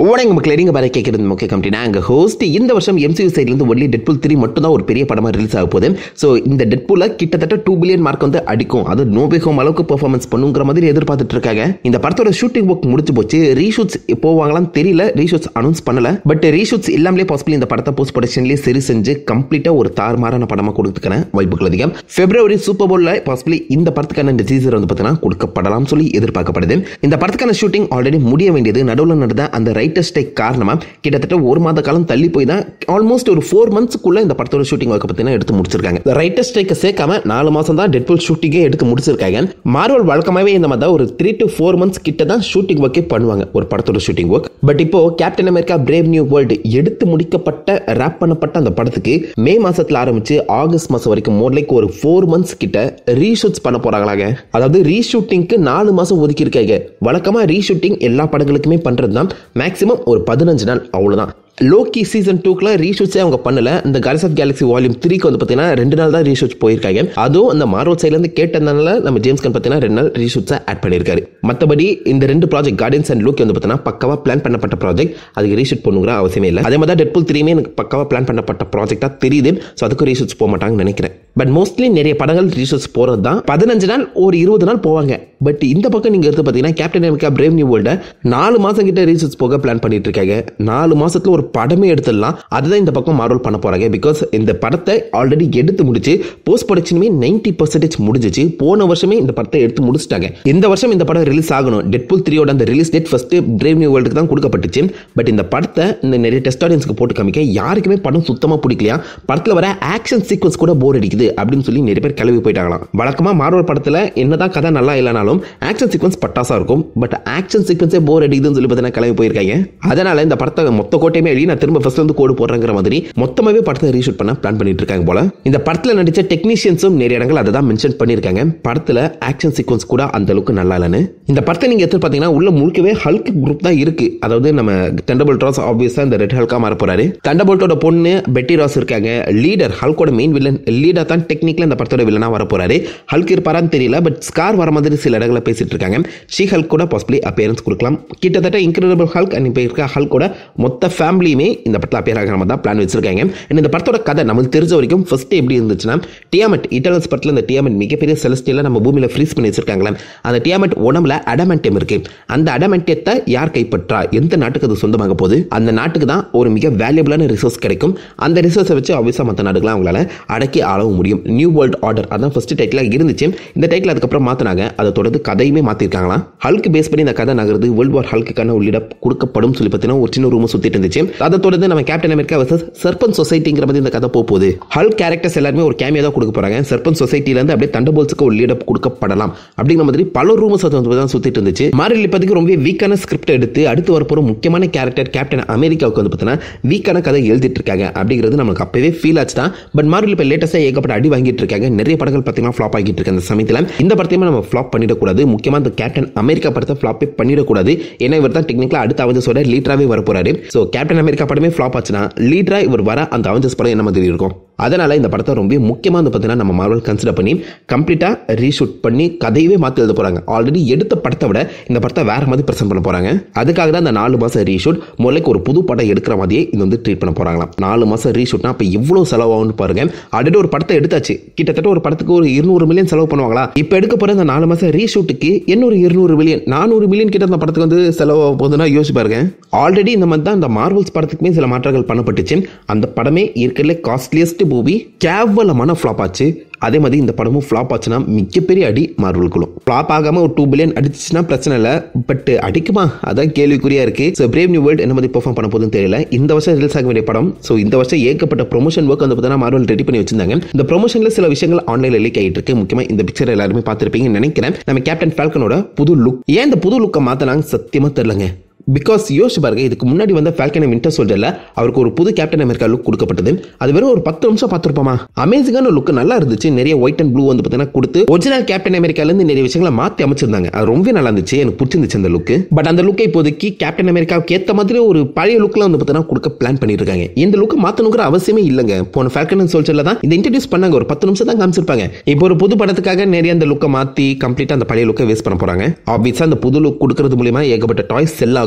வணக்கம் மக்கள் எங்க பாரு கேட்கறது முக்கிய கம்பெனி நாங்க ஹோஸ்ட் இந்த வருஷம் எம்சியூ சைட்லேருந்து ஒன்லி டெட்புல் த்ரீ மட்டும் தான் ஒரு பெரிய படமாக ரிலீஸ் ஆக போகுது ஸோ இந்த டெட்புல கிட்டத்தட்ட டூ பில்லியன் மார்க் வந்து அடிக்கும் அது நோபே ஹோம் அளவுக்கு பெர்ஃபார்மன்ஸ் பண்ணுங்கிற மாதிரி எதிர்பார்த்துட்டு இருக்காங்க இந்த படத்தோட ஷூட்டிங் ஒர்க் முடிச்சு போச்சு ரீஷூட்ஸ் போவாங்களான்னு தெரியல ரீஷூட்ஸ் அனௌன்ஸ் பண்ணல பட் ரீஷூட்ஸ் இல்லாமலே பாசிபிள் இந்த படத்தை போஸ்ட் ப்ரொடக்ஷன்லேயே சரி செஞ்சு கம்ப்ளீட்டாக ஒரு தாறுமாறான படமாக கொடுத்துக்கான வாய்ப்புகள் அதிகம் பிப்ரவரி சூப்பர் போலில் பாசிபிளி இந்த படத்துக்கான இந்த டீசர் வந்து பார்த்தீங்கன்னா கொடுக்கப்படலாம் சொல்லி எதிர்பார்க்கப்படுது இந்த படத்துக்கான ஷூட்டிங் ஆல்ரெடி முடிய வேண்டியது நடுவில் நடந்த அந்த ரைட்டர் ஸ்ட்ரைக் காரணமாக கிட்டத்தட்ட ஒரு மாத காலம் தள்ளி போய் தான் ஆல்மோஸ்ட் ஒரு ஃபோர் மந்த்ஸ்க்குள்ள இந்த படத்தோட ஷூட்டிங் ஒர்க்கை பார்த்தீங்கன்னா எடுத்து முடிச்சிருக்காங்க ரைட்டர் ஸ்ட்ரைக்கை சேர்க்காம நாலு மாதம் தான் டெட்புல் ஷூட்டிங்கே எடுத்து முடிச்சிருக்காங்க மார்வல் வழக்கமாகவே இந்த மாதிரி தான் ஒரு த்ரீ டு ஃபோர் மந்த்ஸ் கிட்ட தான் ஷூட்டிங் ஒர்க்கே பண்ணுவாங்க ஒரு படத்தோட ஷூட்டிங் ஒர்க் பட் இப்போ captain America brave new world எடுத்து முடிக்கப்பட்ட ரேப் பண்ணப்பட்ட அந்த படத்துக்கு மே மாசத்துல ஆரம்பிச்சு ஆகஸ்ட் மாசம் வரைக்கும் மோர் லைக் ஒரு ஃபோர் மந்த்ஸ் கிட்ட ரீஷூட்ஸ் பண்ண போறாங்களாங்க அதாவது ரீஷூட்டிங்க்கு நாலு மாசம் ஒதுக்கி இருக்காங்க வழக்கமா ரீஷூட்டிங் எல்லா படங்களுக்குமே பண்றது தான் மேக்ஸிமம் ஒரு பதினஞ்சு நாள் அவ்வளவுதான் லோக்கி சீசன் டூக்குலாம் ரீஷூட்ஸே அவங்க பண்ணல இந்த கார்ஸ் ஆஃப் கேலக்ஸி வால்யூம் த்ரீக்கு வந்து பார்த்தீங்கன்னா ரெண்டு நாள் தான் ரீஷூட்ஸ் போயிருக்காங்க அதுவும் அந்த மார்வல் சைட்லேருந்து கேட்டதுனால நம்ம ஜேம்ஸ் கன் பார்த்தீங்கன்னா ரெண்டு நாள் ரீஷூட்ஸை ஆட் பண்ணியிருக்காரு மற்றபடி இந்த ரெண்டு ப்ராஜெக்ட் கார்டியன்ஸ் அண்ட் லோக்கி வந்து பார்த்தீங்கன்னா பக்காவாக பிளான் பண்ணப்பட்ட ப்ராஜெக்ட் அதுக்கு ரீஷூட் பண்ணுங்கிற அவசியமே இல்லை அதே மாதிரி தான் டெட்புல் த்ரீமே எனக்கு பக்காவாக பிளான் பண்ணப்பட்ட ப்ராஜெக்டாக தெரியுது ஸோ அதுக்கு ரீஷூட்ஸ் போக மாட்டாங்கன்னு நினைக்கிறேன் பட் மோஸ்ட்லி நிறைய படங்கள் ரீஷூட்ஸ் போகிறது தான் பதினஞ்சு நாள் ஒரு இருபது நாள் போவாங்க பட் இந்த பக்கம் நீங்கள் எடுத்து பார்த்தீங்கன்னா கேப்டன் அமெரிக்கா பிரேவ் நியூ வேர்ல்டை நாலு மாதம் கிட்ட ரீஷூட்ஸ் போக பிளான் பண்ணிட்டு இருக்காங்க நாலு மாசத்துல ஒரு படமே எடுத்துடலாம் அதுதான் இந்த பக்கம் மார்வல் பண்ண போறாங்க பிகாஸ் இந்த படத்தை ஆல்ரெடி எடுத்து முடிச்சு போஸ்ட் ப்ரொடக்ஷனுமே நைன்டி பர்சன்டேஜ் முடிஞ்சிச்சு போன வருஷமே இந்த படத்தை எடுத்து முடிச்சிட்டாங்க இந்த வருஷம் இந்த படம் ரிலீஸ் ஆகணும் டெட்புல் த்ரீயோட அந்த release date first brave new வேர்ல்டுக்கு தான் கொடுக்கப்பட்டுச்சு பட் இந்த படத்தை இந்த நிறைய டெஸ்ட் ஆடியன்ஸ்க்கு போட்டு காமிக்க யாருக்குமே படம் சுத்தமாக பிடிக்கலையா படத்தில் வர ஆக்ஷன் சீக்வன்ஸ் கூட போர் அடிக்குது அப்படின்னு சொல்லி நிறைய பேர் கிளம்பி போயிட்டாங்களாம் வழக்கமாக மார்வல் படத்தில் என்னதான் கதை நல்லா இல்லைனாலும் ஆக்ஷன் சீக்வன்ஸ் பட்டாசா இருக்கும் பட் ஆக்ஷன் சீக்வன்ஸே போர் அடிக்குதுன்னு சொல்லி பார்த்தீங்கன்னா கிளம்பி போயிருக்காங்க அதனால இந்த படத்தை மொத்த கோட்டையுமே எழுதி நான் திரும்ப ஃபர்ஸ்ட் வந்து கோடு போடுறங்கிற மாதிரி மொத்தமாகவே படத்தை ரீஷூட் பண்ண பிளான் பண்ணிட்டு இருக்காங்க போல இந்த படத்தில் நடிச்ச டெக்னீஷியன்ஸும் நிறைய இடங்கள் அதை தான் மென்ஷன் பண்ணியிருக்காங்க படத்தில் ஆக்ஷன் சீக்வன்ஸ் கூட அந்த அளவுக்கு நல்லா இல்லைன்னு இந்த படத்தை நீங்கள் எடுத்து பார்த்தீங்கன்னா உள்ள முழுக்கவே ஹல்க் குரூப் தான் இருக்கு அதாவது நம்ம தண்டபோல்ட் ராஸ் ஆப்வியஸாக இந்த ரெட் ஹல்கா மாற போறாரு தண்டபோல்ட்டோட பொண்ணு பெட்டி ராஸ் இருக்காங்க லீடர் ஹல்கோட மெயின் வில்லன் லீடர் தான் டெக்னிக்கலாக இந்த படத்தோட வில்லனா வர போறாரு ஹல்க் இருப்பாரான்னு தெரியல பட் ஸ்கார் வர மாதிரி சில இடங்களில் பேசிட்டு இருக்காங்க ஷீ ஹல்க் கூட பாசிபிளி அப்பியரன்ஸ் கொடுக்கலாம் கிட்டத்தட்ட இன்க்ரெடிபிள் ஹல்க் அண்ட் இப்போ இருக்க ஹல்கோட மொத்த ஃபேமிலியுமே இந்த படத்தில் அப்பியர் ஆகிற மாதிரி தான் பிளான் வச்சிருக்காங்க And இந்த படத்தோட கதை நமக்கு தெரிஞ்ச வரைக்கும் ஃபர்ஸ்ட் எப்படி இருந்துச்சுன்னா டியாமெட் இட்டர்னல்ஸ் படத்தில் இந்த டியாமெட் மிகப்பெரிய செலஸ்டியில் நம்ம பூமியில் ஃப்ரீஸ் பண்ணி வச்சிருக்காங்களே அந்த டியாமெட் உடம்புல அடமெண்டியம் இருக்கு அந்த அடமெண்டியத்தை யார் கைப்பற்றா எந்த நாட்டுக்கு அது சொந்தமாக போகுது அந்த நாட்டுக்கு தான் ஒரு மிக வேல்யூபிளான ரிசோர்ஸ் கிடைக்கும் அந்த ரிசோர்ஸை வச்சு ஆப்வியஸாக மற்ற நாடுகளாம் அவங்களால அடக்கி ஆளவும் முடியும் நியூ வேர்ல்ட் ஆர்டர் அதான் ஃபர்ஸ்ட் டைட்டிலாக இருந்துச்சு இந்த டைட்டில் அதுக்கப்புறம் மாற்றினாங்க அதை தொடர்ந்து கதையுமே மாற்றிருக்காங்களாம் ஹல்க் பேஸ் பண்ணி இந்த கதை நகருது வேர்ல்ட் வார் ஹல்க்குக்கான உள்ளிட கொடுக்கப்படும் சொல்லி பார்த்தீங்கன்னா ஒரு சின்ன ரூம் சுற்றிட்டு இருந்துச்சு அதை தொடர்ந்து நம்ம கேப்டன் அமெரிக்கா வர்சஸ் சர்பன் சொசைட்டிங்கிற மாதிரி இந்த கதை போக போகுது ஹல் கேரக்டர்ஸ் எல்லாருமே ஒரு கேமியா தான் கொடுக்க போறாங்க சர்பன் சொசைட்டிலேருந்து அப்படியே தண்டபோல்ஸுக்கு ஒரு லீடப் கொடுக்கப்படலாம் அப்படிங்கிற மாதிரி பல ரூமஸ் தான் சுற்றிட்டு இருந்துச்சு மாரில் இப்போதைக்கு ரொம்ப வீக்கான ஸ்கிரிப்ட் எடுத்து அடுத்து வரப்போகிற முக்கியமான கேரக்டர் கேப்டன் அமெரிக்காவுக்கு வந்து பார்த்தீங்கன்னா வீக்கான கதை எழுதிட்டு இருக்காங்க அப்படிங்கிறது நமக்கு அப்பவே ஃபீல் ஆச்சு தான் பட் மாரில் இப்போ லேட்டஸ்ட்டாக ஏகப்பட்ட அடி வாங்கிட்டு இருக்காங்க நிறைய படங்கள் பார்த்தீங்கன்னா ஃப்ளாப் ஆகிட்டு இருக்கு அந்த சமயத்தில் இந்த படத்தையுமே நம்ம ஃப்ளாப் பண்ணிடக்கூடாது முக்கியமாக இந்த கேப்டன் அமெரிக்கா படத்தை ஃப்ளாப்பே பண்ணிடக்கூடாது ஏன்னா இவர் தான் டெக்னிக்கலாக அடுத்த அவஞ்சஸோட லீடராகவே வர போறாரு ஸோ கேப்டன் அமெரிக்கா படமே ஃப்ளாப் ஆச்சுன்னா லீடராக இவர் வர அந்த அவஞ்சஸ் படம் என்ன மாதிரி இருக்கும் அதனால இந்த படத்தை ரொம்ப முக்கியமாக வந்து பார்த்தீங்கன்னா நம்ம மார்வல் கன்சிடர் பண்ணி கம்ப்ளீட்டாக ரீஷூட் பண்ணி கதையவே மாற்றி எழுத போகிறாங்க ஆல்ரெடி எடுத்த படத்தை விட இந்த படத்தை வேற மாதிரி ப்ரெசென்ட் பண்ண போகிறாங்க அதுக்காக தான் இந்த நாலு மாதம் ரீஷூட் முதலுக்கு ஒரு புது படம் எடுக்கிற மாதிரியே இது வந்து ட்ரீட் பண்ண போகிறாங்களாம் நாலு மாதம் ரீஷூட்னா அப்போ எவ்வளோ செலவாகும்னு பாருங்க ஆல்ரெடி ஒரு படத்தை எடுத்தாச்சு கிட்டத்தட்ட ஒரு படத்துக்கு ஒரு இருநூறு மில்லியன் செலவு பண்ணுவாங்களா இப்போ எடுக்க போகிற இந்த நாலு மாதம் ரீஷூட்டுக்கு இன்னொரு இருநூறு மில்லியன் நானூறு மில்லியன் கிட்ட அந்த படத்துக்கு வந்து செலவாக போகுதுன்னா யோசிச்சு பாருங்க ஆல்ரெடி இந்த மாதிரி தான் இந்த மார்வல்ஸ் படத்துக்குமே சில மாற்றங்கள் பண்ணப்பட்டுச்சு அந்த படமே இருக்கிறதுல காஸ்ட்லியஸ்ட் மூவி கேவலமான ஃப்ளாப் ஆச்சு அதே மாதிரி இந்த படமும் ஃப்ளாப் ஆச்சுன்னா மிகப்பெரிய அடி மார்வலுக்குள்ளும் ஃப்ளாப் ஆகாமல் ஒரு டூ பில்லியன் அடிச்சுன்னா பிரச்சனை இல்லை பட் அடிக்குமா அதான் கேள்விக்குறியா இருக்கு ஸோ பிரேவ் நியூ வேர்ல்டு என்ன மாதிரி பெர்ஃபார்ம் பண்ண போகுதுன்னு தெரியல இந்த வருஷம் ரிலீஸ் ஆக வேண்டிய படம் ஸோ இந்த வருஷம் ஏகப்பட்ட ப்ரொமோஷன் ஒர்க் வந்து பார்த்தீங்கன்னா மார்வல் ரெடி பண்ணி வச்சிருந்தாங்க இந்த ப்ரொமோஷனில் சில விஷயங்கள் ஆன்லைனில் லீக் ஆகிட்டு இருக்கு முக்கியமாக இந்த பிக்சர் எல்லாருமே பார்த்துருப்பீங்கன்னு நினைக்கிறேன் நம்ம கேப்டன் ஃபால்கனோட புது லுக் ஏன் இந்த புது லுக்கை மாற்றினாங்க சத்தியமாக தெரிலங்க பிகாஸ் யோசிச்சு பாருங்க இதுக்கு முன்னாடி வந்த ஃபால்கன் வின்டர் சோல்ஜர்ல அவருக்கு ஒரு புது கேப்டன் அமெரிக்கா லுக் கொடுக்கப்பட்டது அது வெறும் ஒரு பத்து நிமிஷம் பார்த்துருப்போமா அமேசிங்கான லுக் நல்லா இருந்துச்சு நிறைய ஒயிட் அண்ட் ப்ளூ வந்து பார்த்தீங்கன்னா கொடுத்து ஒரிஜினல் கேப்டன் அமெரிக்கால இருந்து நிறைய விஷயங்களை மாற்றி அமைச்சிருந்தாங்க அது ரொம்ப நல்லா இருந்துச்சு எனக்கு பிடிச்சிருந்துச்சு அந்த லுக் பட் அந்த லுக்கை இப்போதைக்கு கேப்டன் அமெரிக்காவுக்கு ஏற்ற மாதிரி ஒரு பழைய லுக்ல வந்து பார்த்தீங்கன்னா கொடுக்க பிளான் பண்ணிட்டு இருக்காங்க இந்த லுக்கை மாற்றணுங்கிற அவசியமே இல்லைங்க போன ஃபால்கன் அண்ட் சோல்ஜர்ல தான் இந்த இன்ட்ரடியூஸ் பண்ணாங்க ஒரு பத்து நிமிஷம் தான் காமிச்சிருப்பாங்க இப்போ ஒரு புது படத்துக்காக நிறைய அந்த லுக்கை மாற்றி கம்ப்ளீட்டாக அந்த பழைய லுக்கை வேஸ்ட் பண்ண போறாங்க ஆப்வியஸாக அந்த புது லுக் கொடுக்கறது மூலியமா ஏகப்பட்ட டாய்ஸ் செல் ஆகும்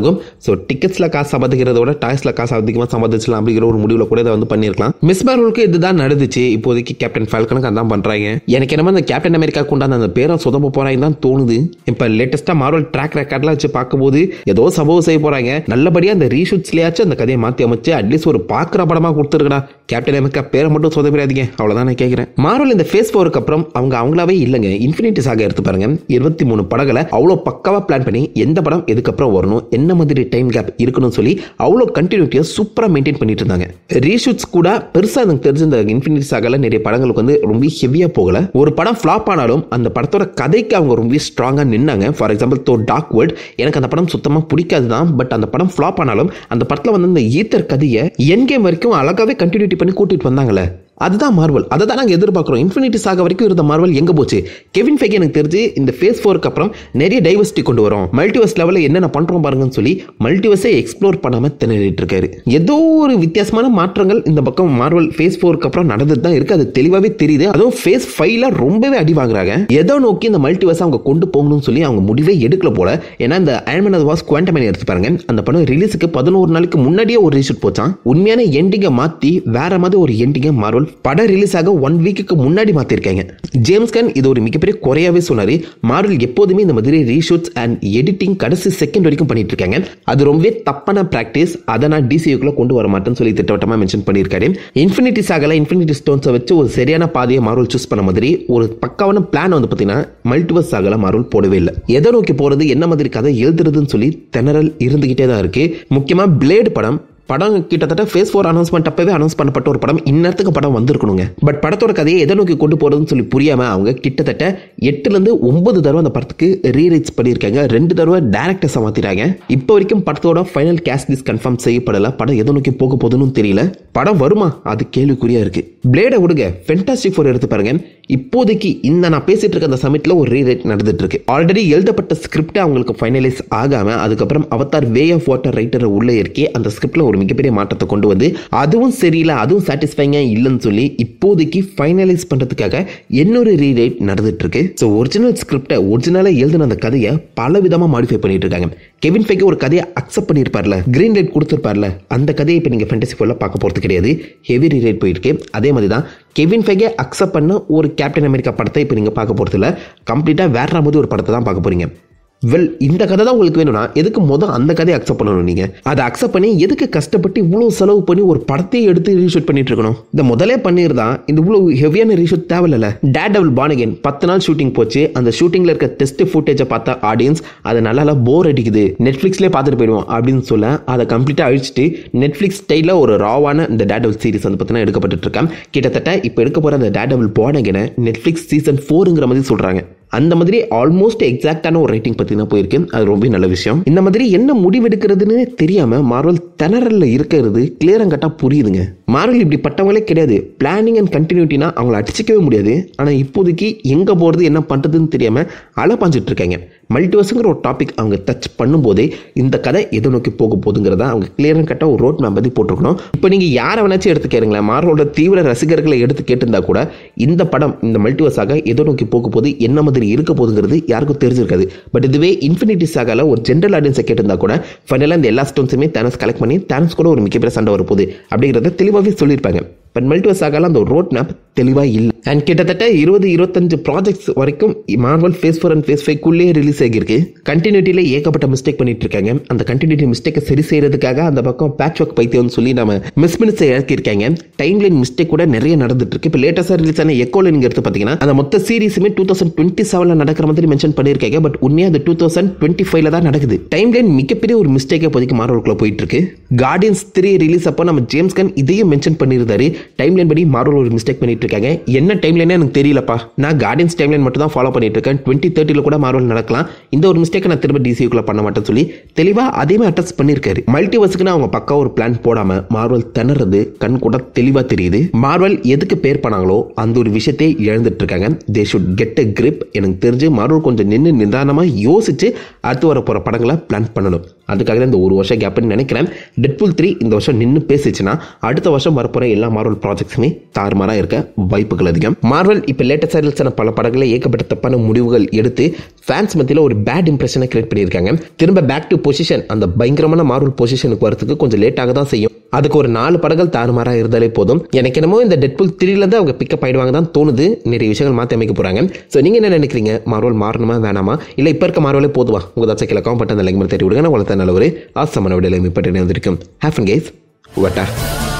ஆகும் ஸோ டிக்கெட்ஸில் காசு சம்பாதிக்கிறத விட டாய்ஸில் காசு அதிகமாக சம்பாதிச்சலாம் அப்படிங்கிற ஒரு முடிவில் கூட இதை வந்து பண்ணியிருக்கலாம் மிஸ் மார்வலுக்கு இதுதான் நடந்துச்சு இப்போதைக்கு கேப்டன் ஃபால்கனுக்கு அதான் பண்ணுறாங்க எனக்கு என்னமோ அந்த கேப்டன் அமெரிக்காவுக்கு உண்டான அந்த பேரை சொதப்ப போகிறாங்க தான் தோணுது இப்போ லேட்டஸ்ட்டாக மார்வல் ட்ராக் ரெக்கார்ட்லாம் வச்சு பார்க்கும்போது ஏதோ சம்பவம் செய்ய போகிறாங்க நல்லபடியாக அந்த ரீஷூட்ஸ்லேயாச்சும் அந்த கதையை மாற்றி அமைச்சு அட்லீஸ்ட் ஒரு பார்க்குற படமாக கொடுத்துருக்கடா கேப்டன் அமெரிக்கா பேரை மட்டும் சொதப்பிடாதீங்க அவ்வளோதான் நான் கேட்குறேன் மார்வல் இந்த ஃபேஸ் ஃபோருக்கு அப்புறம் அவங்க அவங்களாவே இல்லைங்க இன்ஃபினிட்டி சாக எடுத்து பாருங்க இருபத்தி மூணு படங்களை அவ்வளோ பக்காவாக பிளான் பண்ணி எந்த படம் எதுக்கப்புறம் வரணும் என்ன மாதிரி டைம் கேப் இருக்கணும்னு சொல்லி அவ்வளோ கண்டினியூட்டியாக சூப்பராக மெயின்டைன் பண்ணிட்டு இருந்தாங்க ரீஷூட்ஸ் கூட பெருசாக எனக்கு தெரிஞ்ச இந்த இன்ஃபினிட்டி சாகல நிறைய படங்களுக்கு வந்து ரொம்ப ஹெவியாக போகல ஒரு படம் ஃப்ளாப் ஆனாலும் அந்த படத்தோட கதைக்கு அவங்க ரொம்ப ஸ்ட்ராங்காக நின்னாங்க for example though talk word எனக்கு அந்த படம் சுத்தமாக பிடிக்காது தான் பட் அந்த படம் ஃப்ளாப் ஆனாலும் அந்த படத்தில் வந்து அந்த ஈத்தர் கதையை என் கேம் வரைக்கும் அழகாவே கண்டினியூட்டி பண்ணி கூட்டிட்டு வந்தாங்களே அதுதான் மார்வல் அதை தான் நாங்கள் எதிர்பார்க்குறோம் இன்ஃபினிட்டி சாக வரைக்கும் இருந்த மார்வல் எங்கே போச்சு கெவின் ஃபெகே எனக்கு தெரிஞ்சு இந்த ஃபேஸ் ஃபோருக்கு அப்புறம் நிறைய டைவர்சிட்டி கொண்டு வரோம் மல்டிவர்ஸ் லெவலில் என்னென்ன பண்ணுறோம் பாருங்கன்னு சொல்லி மல்டிவர்ஸை எக்ஸ்ப்ளோர் பண்ணாமல் திணறிட்டு இருக்காரு ஏதோ ஒரு வித்தியாசமான மாற்றங்கள் இந்த பக்கம் மார்வல் ஃபேஸ் ஃபோருக்கு அப்புறம் நடந்துட்டு தான் இருக்குது அது தெளிவாகவே தெரியுது அதுவும் ஃபேஸ் ஃபைவ்ல ரொம்பவே அடி வாங்குறாங்க எதோ நோக்கி இந்த மல்டிவர்ஸ் அவங்க கொண்டு போகணும்னு சொல்லி அவங்க முடிவே எடுக்கல போல ஏன்னா இந்த அயன்மேன் அது வாஸ் குவாண்டமேன் எடுத்து பாருங்க அந்த படம் ரிலீஸுக்கு பதினோரு நாளைக்கு முன்னாடியே ஒரு ரீஷூட் போச்சான் உண்மையான எண்டிங்கை மாற்றி வேற மாதிரி ஒரு எண்டிங்கை மார்வல் படம் ரிலீஸ் ஆக ஒன் வீக்குக்கு முன்னாடி மாற்றிருக்காங்க ஜேம்ஸ் கன் இது ஒரு மிகப்பெரிய குறையாவே சொன்னார் மார்வல் எப்போதுமே இந்த மாதிரி ரீஷூட்ஸ் அண்ட் எடிட்டிங் கடைசி செகண்ட் வரைக்கும் பண்ணிட்டு இருக்காங்க அது ரொம்பவே தப்பான ப்ராக்டிஸ் அதை நான் டிசியூக்குள்ள கொண்டு வர மாட்டேன்னு சொல்லி திட்டவட்டமாக மென்ஷன் பண்ணியிருக்காரு இன்ஃபினிட்டி சாகல இன்ஃபினிட்டி ஸ்டோன்ஸை வச்சு ஒரு சரியான பாதையை மார்வல் சூஸ் பண்ண மாதிரி ஒரு பக்காவான பிளான் வந்து பார்த்தீங்கன்னா மல்டிவர்ஸ் சாகல மார்வல் போடவே இல்லை எதை நோக்கி போகிறது என்ன மாதிரி கதை எழுதுறதுன்னு சொல்லி திணறல் இருந்துகிட்டே தான் இருக்கு முக்கியமாக பிளேடு படம் படம் கிட்டத்தட்ட ஃபேஸ் ஃபோர் அனௌன்ஸ்மெண்ட் அப்பவே அனௌன்ஸ் பண்ணப்பட்ட ஒரு படம் இன்னத்துக்கு படம் வந்திருக்கணுங்க பட் படத்தோட கதையை எதை நோக்கி கொண்டு போறதுன்னு சொல்லி புரியாம அவங்க கிட்டத்தட்ட எட்டுல இருந்து ஒன்பது தடவை அந்த படத்துக்கு ரீரைட்ஸ் பண்ணியிருக்காங்க ரெண்டு தடவை டேரக்டர்ஸை மாத்திட்டாங்க இப்போ வரைக்கும் படத்தோட ஃபைனல் கேஸ் லிஸ்ட் கன்ஃபார்ம் செய்யப்படல படம் எதை நோக்கி போக போகுதுன்னு தெரியல படம் வருமா அது கேள்விக்குறியா இருக்கு பிளேடை விடுங்க ஃபென்டாஸ்டிக் ஃபோர் எடுத்து பாருங்க இப்போதைக்கு இந்த நான் பேசிட்டு இருக்க அந்த சமிட்ல ஒரு ரீரைட் நடந்துட்டு இருக்கு ஆல்ரெடி எழுதப்பட்ட ஸ்கிரிப்ட் அவங்களுக்கு ஃபைனலைஸ் ஆகாம அதுக்கப்புறம் அவதார் வே ஆஃப் வாட்டர் ரைட்டரை உள்ளே இருக்கே அந்த ஸ்கிரிப்ட்ல ஒரு மிகப்பெரிய மாற்றத்தை கொண்டு வந்து அதுவும் சரியில்லை அதுவும் சாட்டிஸ்ஃபைங்கா இல்லைன்னு சொல்லி இப்போதைக்கு ஃபைனலைஸ் பண்றதுக்காக இன்னொரு ரீரைட் நடந்துட்டு இருக்கு ஸோ ஒரிஜினல் ஸ்கிரிப்டை ஒரிஜினலாக எழுதின அந்த கதையை பல விதமாக மாடிஃபை பண்ணிட்டு இருக்காங்க கெவின் ஃபைக்கு ஒரு கதையை அக்செப்ட் பண்ணியிருப்பார்ல கிரீன் லைட் கொடுத்துருப்பார்ல அந்த கதையை இப்போ நீங்கள் ஃபேண்டசி ஃபுல்லாக பார்க்க போகிறது கிடையாது ஹெவி ரீரைட் போயிருக்கு அதே மாதிரி தான் கெவின் ஃபைகே அக்செப்ட் பண்ண ஒரு கேப்டன் அமெரிக்கா படத்தை இப்போ நீங்கள் பார்க்க போகிறது இல்லை கம்ப்ளீட்டாக வேற மாதிரி ஒரு படத்தை தான் பார்க்க போறீங்க வெல் இந்த கதை தான் உங்களுக்கு வேணும்னா எதுக்கு முதல் அந்த கதையை அக்செப்ட் பண்ணணும் நீங்கள் அதை அக்செப்ட் பண்ணி எதுக்கு கஷ்டப்பட்டு இவ்வளோ செலவு பண்ணி ஒரு படத்தையே எடுத்து ரீஷூட் பண்ணிட்டு இருக்கணும் இந்த முதலே பண்ணியிருந்தா இந்த இவ்வளோ ஹெவியான ரீஷூட் தேவையில்ல டேட் டபுள் பானகன் பத்து நாள் ஷூட்டிங் போச்சு அந்த ஷூட்டிங்கில் இருக்க டெஸ்ட் ஃபுட்டேஜை பார்த்தா ஆடியன்ஸ் அதை நல்லா போர் அடிக்குது நெட்ஃப்ளிக்ஸ்லேயே பார்த்துட்டு போயிடுவோம் அப்படின்னு சொல்ல அதை கம்ப்ளீட்டாக அழிச்சிட்டு நெட்ஃப்ளிக்ஸ் ஸ்டைலில் ஒரு ராவான இந்த டேட் டபுள் சீரிஸ் வந்து பார்த்தீங்கன்னா எடுக்கப்பட்டு இருக்கேன் கிட்டத்தட்ட இப்போ எடுக்க போகிற அந்த டேட் டபுள் பானகனை நெட்ஃப்ளிக்ஸ் சீசன் ஃபோருங்கிற மாதிரி சொல்கிறாங்க அந்த மாதிரி ஆல்மோஸ்ட் எக்ஸாக்டான ஒரு ரைட்டிங் பற்றி தான் போயிருக்கு அது ரொம்ப நல்ல விஷயம் இந்த மாதிரி என்ன முடிவெடுக்கிறதுன்னு தெரியாம மார்வல் திணறல்ல இருக்கிறது கிளியரம் கட்டா புரியுதுங்க மார்வல் இப்படிப்பட்டவங்களே கிடையாது பிளானிங் அண்ட் கண்டினியூட்டினா அவங்கள அடிச்சிக்கவே முடியாது ஆனால் இப்போதைக்கு எங்கே போகிறது என்ன பண்ணுறதுன்னு தெரியாமல் அலப்பாஞ்சிட்டு இருக்காங்க மல்டிவர்ஸுங்கிற ஒரு டாபிக் அவங்க டச் பண்ணும்போதே இந்த கதை எதை நோக்கி போக போகுதுங்கிறத அவங்க கிளியரன் கட்டாக ஒரு ரோட் மேப் பற்றி போட்டிருக்கணும் இப்போ நீங்கள் யாரை வேணாச்சும் எடுத்து கேளுங்களேன் மார்வலோட தீவிர ரசிகர்களை எடுத்து கேட்டிருந்தா கூட இந்த படம் இந்த மல்டிவர்ஸாக எதை நோக்கி போக போகுது என்ன மாதிரி இருக்க போகுதுங்கிறது யாருக்கும் தெரிஞ்சிருக்காது பட் இதுவே இன்ஃபினிட்டி சாகால ஒரு ஜென்ரல் ஆடியன்ஸை கேட்டிருந்தா கூட ஃபைனலாக இந்த எல்லா ஸ்டோன்ஸுமே தேனஸ் கலெக்ட் பண்ணி தேனஸ் கூட ஒரு மிகப்பெரிய சண்டை வரப்போகுது அப்படிங்கிறத தெளிவாகவே சொல்லியிருப்பாங்க பட் மல்டிவர்ஸ் ஆகால அந்த ரோட் மேப் தெளிவாக இல்லை அண்ட் கிட்டத்தட்ட இருபது இருபத்தஞ்சு ப்ராஜெக்ட்ஸ் வரைக்கும் Marvel phase four and phase ஃபைவ்க்குள்ளேயே ரிலீஸ் ஆகியிருக்கு கண்டினியூட்டியில் ஏகப்பட்ட மிஸ்டேக் பண்ணிட்டு இருக்காங்க அந்த கண்டினியூட்டி மிஸ்டேக்கை சரி செய்யறதுக்காக அந்த பக்கம் பேட்ச் ஒர்க் பைத்தியம்னு சொல்லி நம்ம மிஸ் மினிட்ஸை இறக்கியிருக்காங்க டைம் லைன் மிஸ்டேக் கூட நிறைய நடந்துட்டு இருக்கு இப்போ லேட்டஸ்டாக ரிலீஸ் ஆன எக்கோல நீங்கள் எடுத்து பார்த்தீங்கன்னா அந்த மொத்த சீரிஸுமே டூ தௌசண்ட் டுவெண்ட்டி செவனில் நடக்கிற மாதிரி மென்ஷன் பண்ணியிருக்காங்க பட் உண்மையாக அது டூ தௌசண்ட் டுவெண்ட்டி ஃபைவ்ல தான் நடக்குது டைம் லைன் மிகப்பெரிய ஒரு மிஸ்டேக்கை இப்போதைக்கு மார்வலுக்குள்ள போயிட்டு இருக்கு கார்டியன்ஸ் த்ரீ ரிலீஸ் அப்போ நம்ம ஜேம்ஸ் கன் இதையும் மென்ஷன் பண்ணியிருந்தாரு டைம் லைன் படி மார்வல் ஒரு மிஸ்டேக் பண்ணிட்டு இருக்காங்க என்ன டைம் லைனே எனக்கு தெரியலப்பா நான் கார்டியன்ஸ் டைம் லைன் மட்டும் தான் ஃபாலோ பண்ணிட்டு இருக்கேன் டுவெண்ட்டி தேர்ட்டியில் கூட மார்வல் நடக்கலாம் இந்த ஒரு மிஸ்டேக்கை நான் திரும்ப டிசியூக்குள்ள பண்ண மாட்டேன்னு சொல்லி தெளிவாக அதையுமே அட்ரஸ் பண்ணியிருக்காரு மல்டிவர்ஸுக்குன்னு அவங்க பக்கா ஒரு பிளான் போடாம மார்வல் திணறது கண் கூட தெளிவாக தெரியுது மார்வல் எதுக்கு பேர் பண்ணாங்களோ அந்த ஒரு விஷயத்தை இழந்துட்டு இருக்காங்க they should get a grip எனக்கு தெரிஞ்சு மார்வல் கொஞ்சம் நின்று நிதானமாக யோசிச்சு அடுத்து வர போகிற படங்களை பிளான் பண்ணணும் அதுக்காக தான் இந்த ஒரு வருஷம் கேப்னு நினைக்கிறேன் டெட்புல் த்ரீ இந்த வருஷம் நின்று பேசிச்சுன்னா அடுத்த வருஷம் வரப்போகிற எல்லா மார்வல் ப்ராஜெக்ட்ஸுமே தாறுமாறாக இருக்க வாய்ப்புகள் அதிகம் மார்வல் இப்போ லேட்டஸ்ட் ரிலீஸான பல படங்களில் ஏகப்பட்ட தப்பான முடிவுகள் எடுத்து ஃபேன்ஸ் மத்தியில் ஒரு பேட் இம்ப்ரெஷனை கிரியேட் பண்ணியிருக்காங்க திரும்ப பேக் டு பொசிஷன் அந்த பயங்கரமான மார்வல் பொசிஷனுக்கு வரதுக்கு கொஞ்சம் லேட்டாக தான் செய்யும் அதுக்கு ஒரு நாலு படங்கள் தாறுமாறாக இருந்தாலே போதும் எனக்கு என்னமோ இந்த டெட்புல் த்ரீலேருந்து அவங்க பிக்கப் ஆயிடுவாங்க தான் தோணுது நிறைய விஷயங்கள் மாற்றி அமைக்க போகிறாங்க ஸோ நீங்கள் என்ன நினைக்கிறீங்க மார்வல் மாறணுமா வேணாமா இல்லை இப்போ இருக்க மார்வலே போதுவா உங்கள் தாச்சும் கீழே காம்பட் அந்த லைக் தேடி விடுங்க நான் உங்களுக்கு நல்ல ஒரு ஆசமான விடையில இப்போ வந்திருக்கும் ஹேஃபன் கேஸ் வட்டா